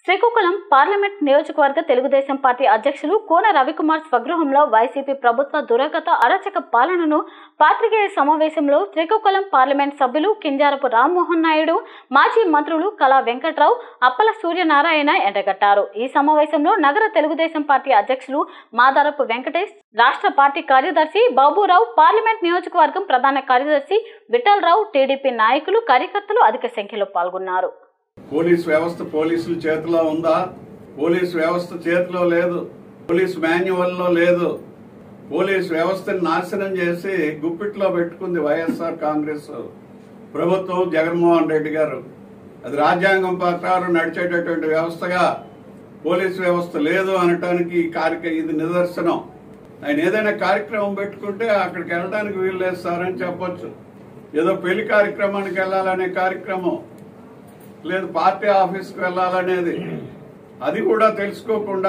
Srikakulam parliament నియోజకవర్గ Telugu Desam party అధ్యక్షులు కోన Ravikumar స్వగృహంలో YCP ప్రభుత్వ దురగత అరచక పాలనను పాత్రికేయ సమావేశంలో శ్రీకాకుళం పార్లమెంట్ సభ్యులు కింజారపు రామ్మోహన్ నాయుడు మాజీ మంత్రులు కళా వెంకట్రావు అప్పల సూర్యనారాయణ ఎండగట్టారు ఈ సమావేశంలో నగర తెలుగుదేశం పార్టీ అధ్యక్షులు మాదారపు వెంకటేష్ రాష్ట్ర పార్టీ కార్యదర్శి బాబురావు పార్లమెంట్ నియోజకవర్గం ప్రధాన కార్యదర్శి విఠలరావు టీడీపీ నాయకులు కార్యకర్తలు అధిక సంఖ్యలో పాల్గొన్నారు పోలీస్ వ్యవస్థ పోలీసుల చేతిలో ఉందా పోలీస్ వ్యవస్థ చేతిలో లేదు పోలీస్ మాన్యువల్లో లేదు పోలీస్ వ్యవస్థని నాశనం చేసి గుప్పిట్లో పెట్టుకుంది వైఎస్ఆర్ కాంగ్రెస్ ప్రభుత్వం జగన్మోహన్ రెడ్డి గారు అది రాజ్యాంగం ప్రకారం నడిచేటటువంటి వ్యవస్థగా పోలీస్ వ్యవస్థ లేదు అనటానికి ఈ కార్యక్రమం ఇది నిదర్శనం ఆయన ఏదైనా కార్యక్రమం పెట్టుకుంటే అక్కడికి వెళ్ళడానికి వీలు లేదు సార్ అని చెప్పొచ్చు ఏదో పెళ్లి కార్యక్రమానికి వెళ్ళాలనే కార్యక్రమం లేదు పార్టీ ఆఫీస్కి వెళ్ళాలనేది అది కూడా తెలుసుకోకుండా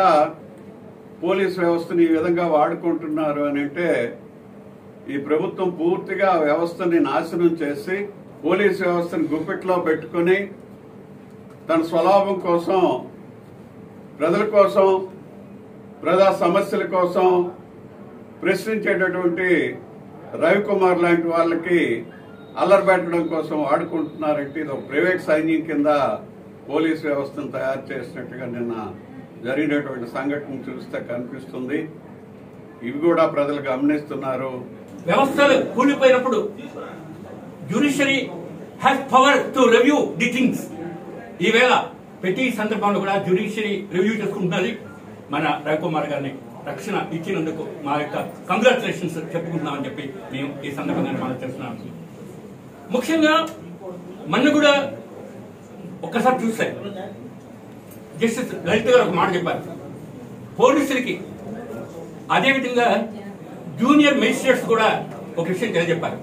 పోలీస్ వ్యవస్థని ఈ విధంగా వాడుకుంటున్నారు అని అంటే ఈ ప్రభుత్వం పూర్తిగా ఆ వ్యవస్థని నాశనం చేసి పోలీస్ వ్యవస్థని గుప్పిట్లో పెట్టుకుని తన స్వలాభం కోసం ప్రజల కోసం ప్రజా సమస్యల కోసం ప్రశ్నించేటటువంటి రవికుమార్ లాంటి వాళ్ళకి అల్లరి పెట్టడం కోసం వాడుకుంటున్నారంటే ఇది ఒక ప్రైవేట్ సైన్యం కింద పోలీస్ వ్యవస్థను తయారు చేసినట్టుగా నిన్న జరిగినటువంటి సంఘటన చూస్తే కనిపిస్తుంది ఇవి కూడా ప్రజలు గమనిస్తున్నారు వ్యవస్థలు కూలిపోయినప్పుడు judiciary has power to review the things ఈవేళ ప్రతి సందర్భంలో కూడా జ్యుడిషియరీ రివ్యూ చేసుకుంటున్నది మన రవికుమార్ గారిని రక్షణ ఇచ్చినందుకు మా యొక్క కంగ్రాచులేషన్స్ చెప్పుకుంటున్నామని చెప్పి మేము ఈ సందర్భంగా మనం చేస్తున్నాం ముఖ్యంగా మొన్న కూడా ఒక్కసారి చూస్తే జస్టిస్ లలిత్ గారు ఒక మాట చెప్పారు పోలీసులకి అదేవిధంగా జూనియర్ మెజిస్ట్రేట్స్ కూడా ఒక విషయం తెలియజెప్పారు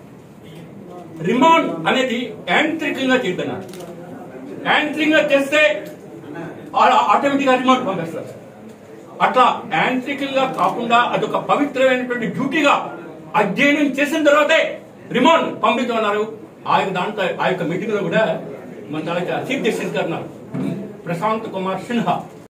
రిమాండ్ అనేది యాంత్రికంగా చేద్దన్నారు యాంత్రికంగా చేస్తే ఆటోమేటిక్ గా రిమాండ్ పంపిస్తారు అట్లా యాంత్రికంగా కాకుండా అదొక పవిత్రమైనటువంటి డ్యూటీగా అధ్యయనం చేసిన తర్వాతే రిమాండ్ పంపించమన్నారు ఆ యొక్క దాంట్లో ఆ యొక్క మీటింగ్ లో కూడా మన తాలూకా చీఫ్ జస్టిస్ గారు ఉన్నారు ప్రశాంత్ కుమార్ సిన్హా